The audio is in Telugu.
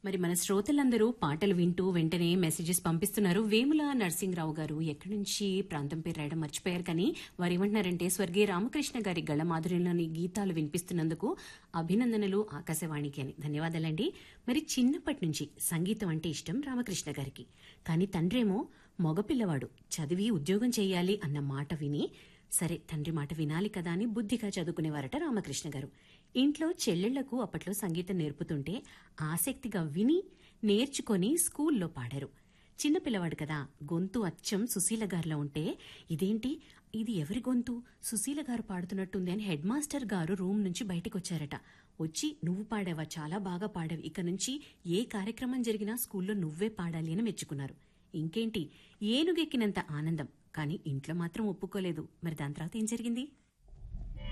మరి మన శ్రోతలందరూ పాటలు వింటూ వెంటనే మెసేజెస్ పంపిస్తున్నారు వేముల నరసింహరావు గారు ఎక్కడి నుంచి ప్రాంతం పేరు రాయడం మర్చిపోయారు కానీ వారు ఏమంటున్నారంటే స్వర్గీయ రామకృష్ణ గారి గళ మాధుర్యంలోని గీతాలు వినిపిస్తున్నందుకు అభినందనలు ఆకాశవాణికి అని ధన్యవాదాలండి మరి చిన్నప్పటి నుంచి సంగీతం అంటే ఇష్టం రామకృష్ణ గారికి కానీ తండ్రేమో మగపిల్లవాడు చదివి ఉద్యోగం చేయాలి అన్న మాట విని సరే తండ్రి మాట వినాలి కదా అని బుద్ధిగా చదువుకునేవారట రామకృష్ణ గారు ఇంట్లో చెల్లెళ్లకు అప్పట్లో సంగీతం నేర్పుతుంటే ఆసక్తిగా విని నేర్చుకొని స్కూల్లో పాడారు చిన్నపిల్లవాడు కదా గొంతు అచ్చం సుశీల గారిలో ఉంటే ఇదేంటి ఇది ఎవరి గొంతు సుశీల గారు పాడుతున్నట్టుంది అని హెడ్ మాస్టర్ గారు రూమ్ నుంచి బయటికి వచ్చారట వచ్చి నువ్వు పాడావా చాలా బాగా పాడావు ఇక నుంచి ఏ కార్యక్రమం జరిగినా స్కూల్లో నువ్వే పాడాలి అని మెచ్చుకున్నారు ఇంకేంటి ఏనుగెక్కినంత ఆనందం కానీ ఇంట్లో మాత్రం ఒప్పుకోలేదు మరి దాని తర్వాత ఏం జరిగింది